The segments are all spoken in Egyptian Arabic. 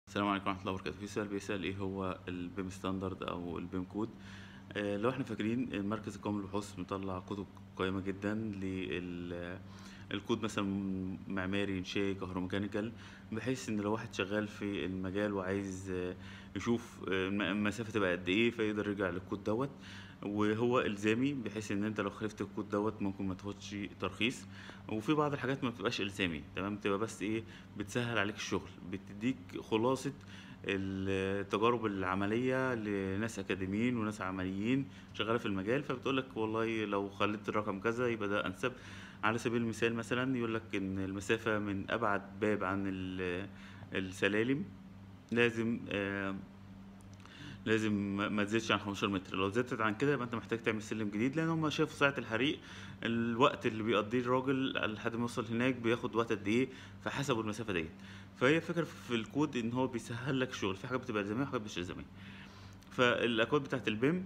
السلام عليكم ورحمة الله وبركاته في سؤال بيسأل ايه هو البيم ستاندرد او البيم كود آه، لو احنا فاكرين المركز القومي للبحوث مطلع كتب قيمة جدا لل الكود مثلا معماري انشائي كهروميكانيكال بحيث ان لو واحد شغال في المجال وعايز آه، يشوف آه، الم- المسافة تبقى قد ايه فيقدر يرجع للكود دوت وهو الزامي بحيث ان انت لو خالفت الكود دوت ممكن ما تاخدش ترخيص وفي بعض الحاجات ما بتبقاش الزامي تمام بتبقى بس ايه بتسهل عليك الشغل بتديك خلاصة التجارب العملية لناس أكاديميين وناس عمليين شغالة في المجال فبتقول لك والله لو خليت الرقم كذا يبقى ده أنسب على سبيل المثال مثلا يقول لك إن المسافة من أبعد باب عن ال- السلالم لازم آه، لازم ما ما تزيدش عن 15 متر لو زادت عن كده يبقى انت محتاج تعمل سلم جديد لان هم شافوا ساعة الحريق الوقت اللي بيقضيه الراجل لحد ما يوصل هناك بياخد وقت قد ايه فحسبوا المسافة ديت فهي فكرة في الكود ان هو بيسهل لك الشغل في حاجات بتبقى الزامية وحاجات مش الزامية فالاكواد بتاعت البيم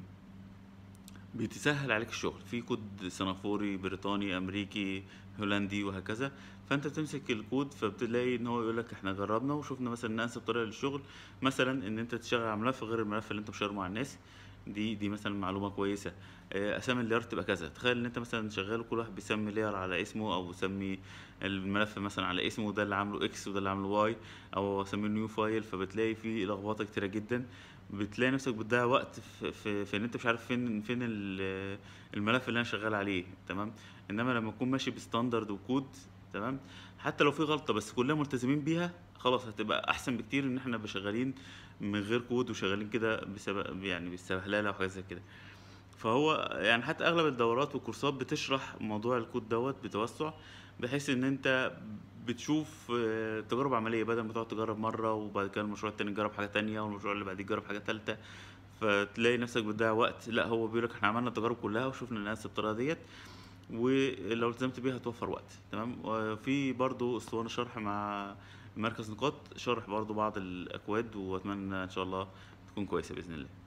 بتسهل عليك الشغل في كود سنغافوري بريطاني امريكي هولندي وهكذا فانت بتمسك الكود فبتلاقي ان هو يقول لك احنا جربنا وشفنا مثلا ان انسب طريقه للشغل مثلا ان انت تشتغل على ملف غير الملف اللي انت مشاره مع الناس دي دي مثلا معلومه كويسه آه، اسامي اللير تبقى كذا تخيل ان انت مثلا شغال وكل واحد بيسمي لير على اسمه او يسمي الملف مثلا على اسمه وده اللي عامله اكس وده اللي عامله واي او اسميه نيو فايل فبتلاقي فيه لخبطه كتيره جدا بتلاقي نفسك بتضيع وقت في, في, في ان انت مش عارف فين فين ال- الملف اللي انا شغال عليه تمام انما لما تكون ماشي بستاندرد وكود تمام حتى لو في غلطه بس كلنا ملتزمين بيها خلاص هتبقى احسن بكتير ان احنا نبقى شغالين من غير كود وشغالين كده بسبب يعني بالسهلاله وحاجات زي كده فهو يعني حتى اغلب الدورات والكورسات بتشرح موضوع الكود دوت بتوسع بحيث ان انت بتشوف آه، تجارب عمليه بدل ما تقعد تجرب مره وبعد كده المشروع التاني تجرب حاجه تانية والمشروع اللي بعديه تجرب حاجه تالتة فتلاقي نفسك بتضيع وقت لا هو بيقول لك احنا عملنا التجارب كلها وشفنا الناس الطريقه ديت ولو التزمت بيها هتوفر وقت تمام وفي برضو اسطوانه شرح مع مركز نقاط شرح برضو بعض الاكواد واتمنى ان شاء الله تكون كويسه باذن الله